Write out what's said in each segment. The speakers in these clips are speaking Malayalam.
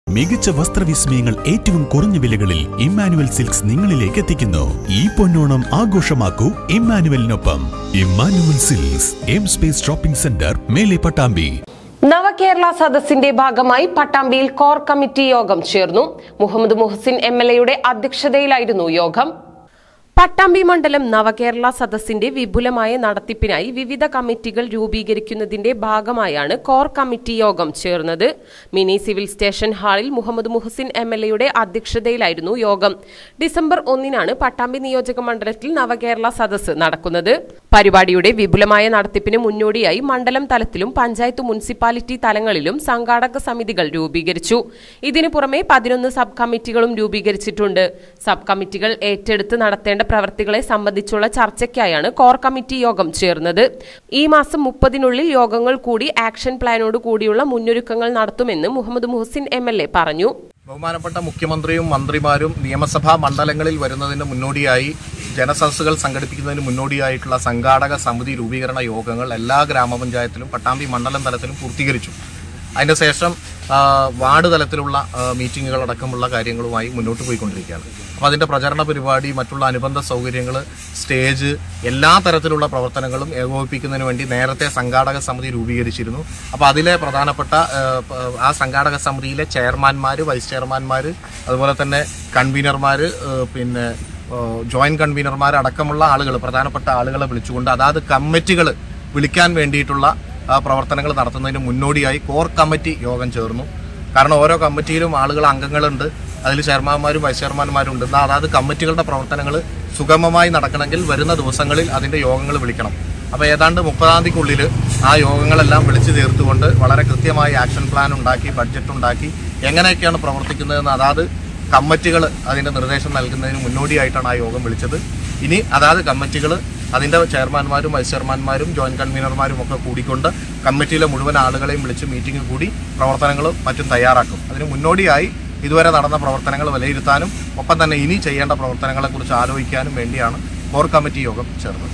മികച്ച വസ്ത്രവിസ്മയങ്ങൾ ഏറ്റവും കുറഞ്ഞ വിലകളിൽ ഇമ്മാനുവൽ സിൽക്സ് നിങ്ങളിലേക്ക് എത്തിക്കുന്നു ഈ പൊന്നോണം ആഘോഷമാക്കൂ ഇമ്മാനുവലിനൊപ്പം Emmanuel silks M space shopping centre മേലെ പട്ടാമ്പി നവകേരള സദസ്സിന്റെ ഭാഗമായി പട്ടാമ്പിയിൽ കോർ കമ്മിറ്റി യോഗം ചേർന്നു മുഹമ്മദ് മുഹസിൻ എം എൽ എയുടെ അധ്യക്ഷതയിലായിരുന്നു യോഗം പട്ടാമ്പി മണ്ഡലം നവകേരള സദസ്സിന്റെ വിപുലമായ നടത്തിപ്പിനായി വിവിധ കമ്മിറ്റികൾ രൂപീകരിക്കുന്നതിന്റെ ഭാഗമായാണ് കോർ കമ്മിറ്റി യോഗം ചേർന്നത് മിനി സിവിൽ സ്റ്റേഷൻ ഹാളിൽ മുഹമ്മദ് മുഹസിൻ എം എൽ എയുടെ അധ്യക്ഷതയിലായിരുന്നു യോഗം ഡിസംബർ ഒന്നിനാണ് പട്ടാമ്പി നിയോജക മണ്ഡലത്തിൽ നവകേരള സദസ്സ് നടക്കുന്നത് പരിപാടിയുടെ വിപുലമായ നടത്തിപ്പിന് മുന്നോടിയായി മണ്ഡലം തലത്തിലും പഞ്ചായത്ത് മുനിസിപ്പാലിറ്റി തലങ്ങളിലും സംഘാടക സമിതികൾ രൂപീകരിച്ചു ഇതിനു പുറമെ പതിനൊന്ന് സബ് കമ്മിറ്റികളും രൂപീകരിച്ചിട്ടുണ്ട് സബ് കമ്മിറ്റികൾ ഏറ്റെടുത്ത് നടത്തേണ്ട പ്രവർത്തികളെ സംബന്ധിച്ചുള്ള ചർച്ചയ്ക്കായാണ് കോർ കമ്മിറ്റി യോഗം ചേർന്നത് ഈ മാസം മുപ്പതിനുള്ളിൽ യോഗങ്ങൾ കൂടി ആക്ഷൻ പ്ലാനോട് കൂടിയുള്ള മുന്നൊരുക്കങ്ങൾ നടത്തുമെന്ന് മുഹമ്മദ് മുഹസിൻ എം പറഞ്ഞു ബഹുമാനപ്പെട്ട മുഖ്യമന്ത്രിയും മന്ത്രിമാരും നിയമസഭാ മണ്ഡലങ്ങളിൽ വരുന്നതിന് മുന്നോടിയായി ജനസദസ്സുകൾ സംഘടിപ്പിക്കുന്നതിന് മുന്നോടിയായിട്ടുള്ള സംഘാടക സമിതി രൂപീകരണ യോഗങ്ങൾ എല്ലാ ഗ്രാമപഞ്ചായത്തിലും പട്ടാമ്പി മണ്ഡലം തലത്തിലും പൂർത്തീകരിച്ചു അതിൻ്റെ ശേഷം ആ, വാർഡ് തലത്തിലുള്ള ആ, മീറ്റിങ്ങുകൾ അടക്കമുള്ള കാര്യങ്ങളുമായി മുന്നോട്ട് പോയിക്കൊണ്ടിരിക്കുകയാണ് അപ്പോൾ അതിൻ്റെ പ്രചരണ പരിപാടി മറ്റുള്ള അനുബന്ധ സൗകര്യങ്ങൾ സ്റ്റേജ് എല്ലാ തരത്തിലുള്ള പ്രവർത്തനങ്ങളും ഏകോപിപ്പിക്കുന്നതിന് വേണ്ടി നേരത്തെ സംഘാടക സമിതി രൂപീകരിച്ചിരുന്നു അപ്പോൾ അതിലെ പ്രധാനപ്പെട്ട ആ, പ- ആ സംഘാടക സമിതിയിലെ ചെയർമാൻമാർ വൈസ് ചെയർമാൻമാർ അതുപോലെ തന്നെ കൺവീനർമാർ പിന്നെ ജോയിന്റ് കൺവീനർമാർ അടക്കമുള്ള ആളുകൾ പ്രധാനപ്പെട്ട ആളുകളെ വിളിച്ചുകൊണ്ട് അതാത് കമ്മിറ്റികൾ വിളിക്കാൻ വേണ്ടിയിട്ടുള്ള ആ, പ്രവർത്തനങ്ങൾ നടത്തുന്നതിന് മുന്നോടിയായി കോർ കമ്മിറ്റി യോഗം ചേർന്നു കാരണം ഓരോ കമ്മിറ്റിയിലും ആളുകൾ അംഗങ്ങളുണ്ട് അതിൽ ചെയർമാന്മാരും വൈസ് ചെയർമാന്മാരും ഉണ്ട് എന്നാൽ അതാത് കമ്മിറ്റികളുടെ പ്രവർത്തനങ്ങൾ സുഗമമായി നടക്കണമെങ്കിൽ വരുന്ന ദിവസങ്ങളിൽ അതിന്റെ യോഗങ്ങൾ വിളിക്കണം അപ്പോൾ ഏതാണ്ട് മുപ്പതാം തീയതിക്കുള്ളിൽ ആ യോഗങ്ങളെല്ലാം വിളിച്ചു തീർത്തുകൊണ്ട് വളരെ കൃത്യമായി ആക്ഷൻ പ്ലാൻ ഉണ്ടാക്കി ബഡ്ജറ്റ് ഉണ്ടാക്കി എങ്ങനെയൊക്കെയാണ് പ്രവർത്തിക്കുന്നതെന്ന് അതാത് കമ്മിറ്റികൾ അതിന്റെ നിർദ്ദേശം നൽകുന്നതിന് മുന്നോടിയായിട്ടാണ് ആ യോഗം വിളിച്ചത് ഇനി അതാത് കമ്മിറ്റികൾ അതിന്റെ ചെയർമാൻമാരും വൈസ് ചെയർമാൻമാരും ജോയിന്റ് കൺവീനർമാരും ഒക്കെ കൂടിക്കൊണ്ട് കമ്മിറ്റിയിലെ മുഴുവൻ ആളുകളെയും വിളിച്ച് മീറ്റിംഗ് കൂടി പ്രവർത്തനങ്ങളും മറ്റും തയ്യാറാക്കും അതിന് മുന്നോടിയായി ഇതുവരെ നടന്ന പ്രവർത്തനങ്ങൾ വിലയിരുത്താനും ഒപ്പം തന്നെ ഇനി ചെയ്യേണ്ട പ്രവർത്തനങ്ങളെക്കുറിച്ച് ആലോചിക്കാനും വേണ്ടിയാണ് കോർ കമ്മിറ്റി യോഗം ചേർന്നത്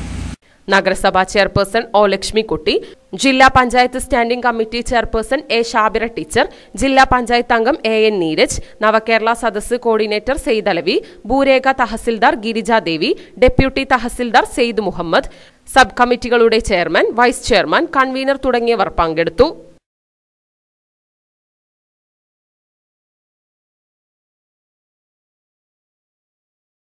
നഗരസഭാ ചെയർപേഴ്സൺ ഒ ലക്ഷ്മിക്കുട്ടി ജില്ലാ panchayat standing committee chairperson A Shabira teacher ജില്ലാ പഞ്ചായത്ത് അംഗം എ എൻ നീരജ് നവകേരള സദസ്സ് കോർഡിനേറ്റർ സെയ്ദലവി ഭൂരേഖ തഹസിൽദാർ ഗിരിജാദേവി ഡെപ്യൂട്ടി തഹസിൽദാർ സെയ്ദ് മുഹമ്മദ് സബ് കമ്മിറ്റികളുടെ ചെയർമാൻ വൈസ് ചെയർമാൻ കൺവീനർ തുടങ്ങിയവർ പങ്കെടുത്തു